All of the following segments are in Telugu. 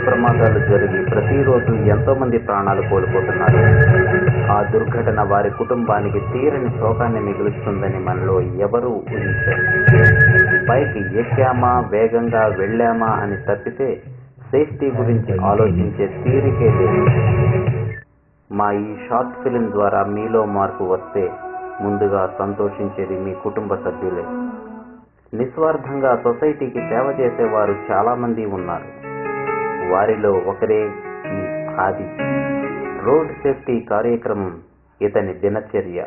ప్రమాదాలు జరిగి ప్రతిరోజు ఎంతో మంది ప్రాణాలు కోల్పోతున్నారు ఆ దుర్ఘటన వారి కుటుంబానికి తీరని శోకాన్ని మిగులుస్తుందని మనలో ఎవరూ ఊహించారు బైక్ ఎక్కామా వేగంగా వెళ్ళామా అని తప్పితే సేఫ్టీ గురించి ఆలోచించే తీరికే లేదు మా ఈ షార్ట్ ఫిలిం ద్వారా మీలో మార్పు వస్తే ముందుగా సంతోషించేది మీ కుటుంబ సభ్యులే నిస్వార్థంగా సొసైటీకి సేవ చేసేవారు చాలా మంది ఉన్నారు వారిలో ఒకరే ఈ ఆది రోడ్ సేఫ్టీ కార్యక్రమం ఇతని దినచర్య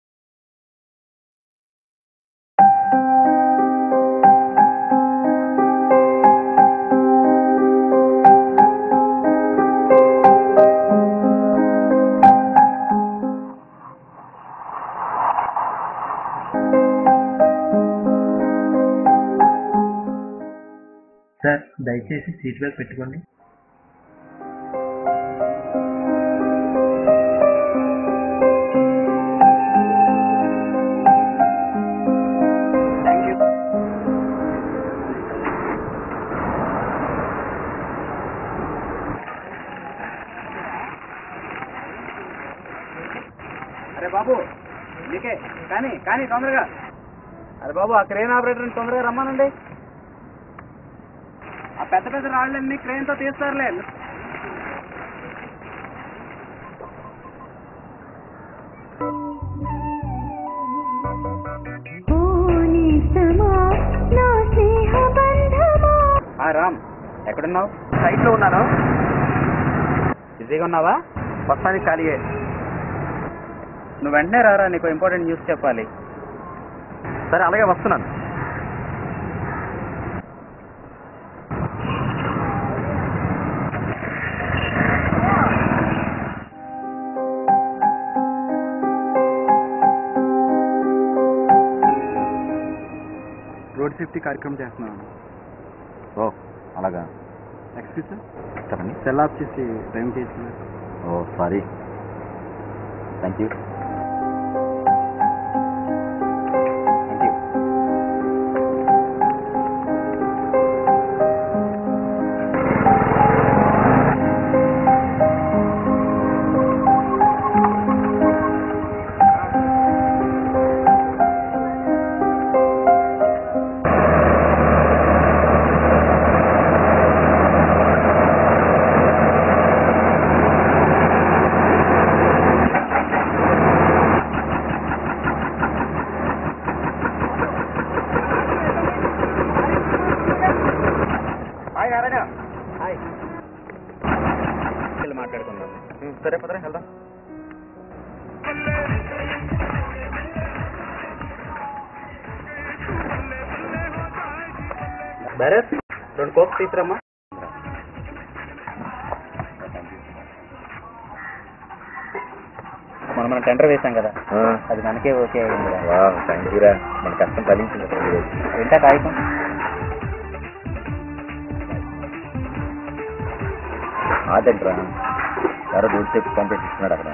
సార్ దయచేసి సీట్ బెల్ట్ పెట్టుకోండి అరే బాబు మీకే కానీ కానీ తొందరగా అరే బాబు ఆ క్రేన్ ఆపరేటర్ని తొందరగా రమ్మానండి ఆ పెద్ద పెద్ద రాళ్ళన్నీ క్రేన్తో తీస్తారులే ఓ నేస్తమా నా స్నేహ బంధమా ఆ రామ్ ఎక్కడున్నావు సైట్లో ఉన్నాను బిజీగా ఉన్నావా వస్తానికి ఖాళీయే నువ్వు వెంటనే రారా నీకు ఇంపార్టెంట్ న్యూస్ చెప్పాలి సరే అలాగే వస్తున్నాను రోడ్ సేఫ్టీ కార్యక్రమం చేస్తున్నాను ఓ అలాగా ఎక్స్క్యూజ్ సార్ చెప్పండి సెల్ ఆఫ్ చేసి డ్రైవింగ్ చేస్తున్నారు ఓ sorry thank you thank you hi Narayana hi వెళ్ళి మాట్లాడుకుందాం సరే పదరా వెళ్దాం భరత్ రెండు కోక్స్ తీసురమ్మా మనం మనం టెండర్ వేసాం కదా అది మనకే ఓకే అయింది థ్యాంక్ యూరా మన కష్టం ఫలించింది ఎంత కాగితం ఆదంట్రా ఎవరో దూరం చెప్పి కాంటాక్ట్ ఇస్తున్నాడు అక్కడ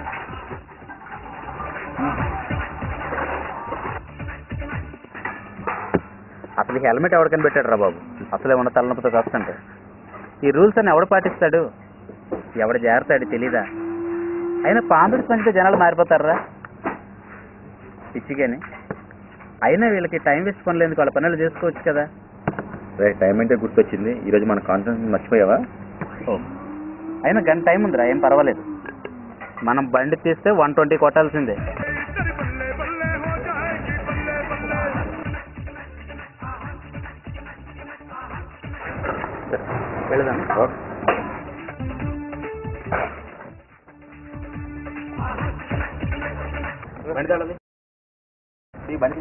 అసలు హెల్మెట్ ఎవరికని పెట్టాడు రా బాబు అసలే ఉన్న తలనొప్పితో కాస్తుంటే ఈ రూల్స్ అన్ని ఎవడు పాటిస్తాడు ఎవడు జాగ్రత్తాడు తెలీదా అయినా పాంపిడి పంచితే జనాలు మారిపోతారా పిచ్చిగాని అయినా వీళ్ళకి టైం వేస్ట్ పనులు వాళ్ళ పనులు చేసుకోవచ్చు కదా రే టైం అంటే గుర్తొచ్చింది ఈరోజు మన కాన్ఫరెన్స్ మర్చిపోయావా ఓ అయినా గంట టైం ఉందిరా ఏం పర్వాలేదు మనం బండి తీస్తే వన్ ట్వంటీ కొట్టాల్సిందే వెళదాం బండి తాళాలి ఈ బండి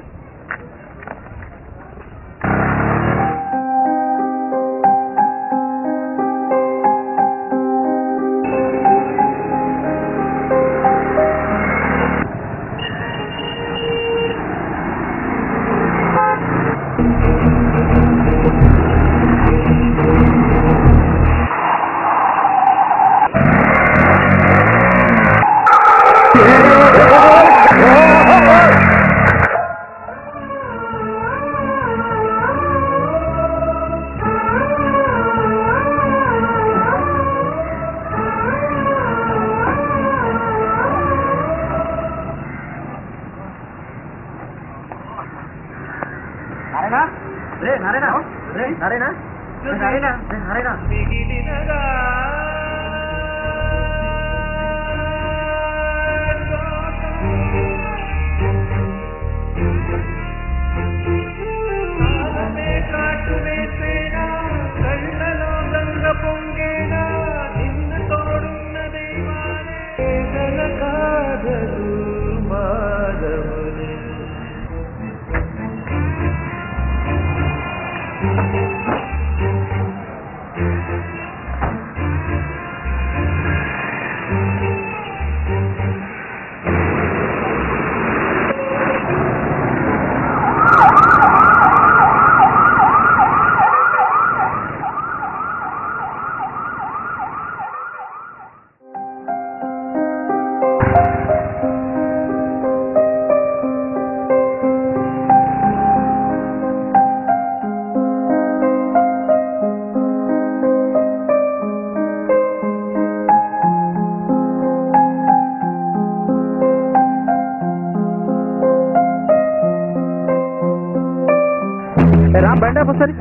రా బండి ఆపు ఒకసారి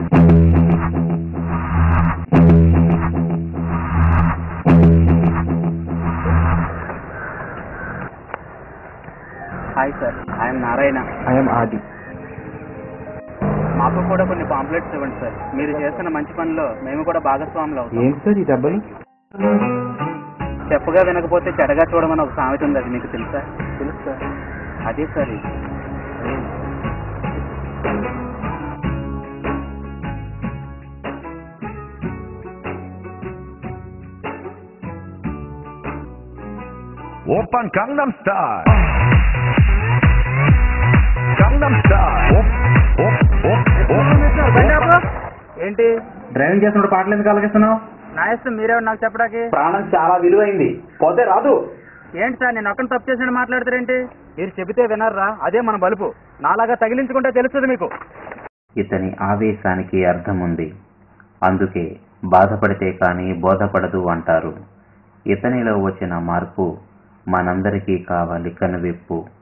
hi sir I'm Narayana I'm Adi మాకు కూడా కొన్ని పాంప్లెట్స్ ఇవ్వండి సార్ మీరు చేస్తున్న మంచి పనిలో మేము కూడా భాగస్వాములు అవుతాం ఏంటి సార్ ఈ డబ్బులు చెప్పగా వినకపోతే చెడగా చూడమని ఒక సామెత ఉంది అది మీకు తెలుసా తెలుసు సార్ అదే సార్ ఇది Open Gangnam Style. Gangnam Style. Op, op, op, op. ఏంటి డ్రైవింగ్ చేస్తున్నప్పుడు పాటలు ఎందుకు అలాగిస్తున్నావు నా ఇష్టం మీరేమో నాకు చెప్పడానికి ప్రాణం చాలా విలువైంది పోతే రాదు ఏంటి సార్ నేను ఒక్కని తప్పు చేసినట్టు మాట్లాడతారేంటి మీరు చెబితే వినర్రా అదే మన బలుపు నాలాగా తగిలించుకుంటే తెలుస్తుంది మీకు ఇతని ఆవేశానికి అర్థం ఉంది అందుకే బాధపడితే కానీ బోధపడదు అంటారు ఇతనిలో వచ్చిన మార్పు మనందరికీ కావాలి కనువిప్పు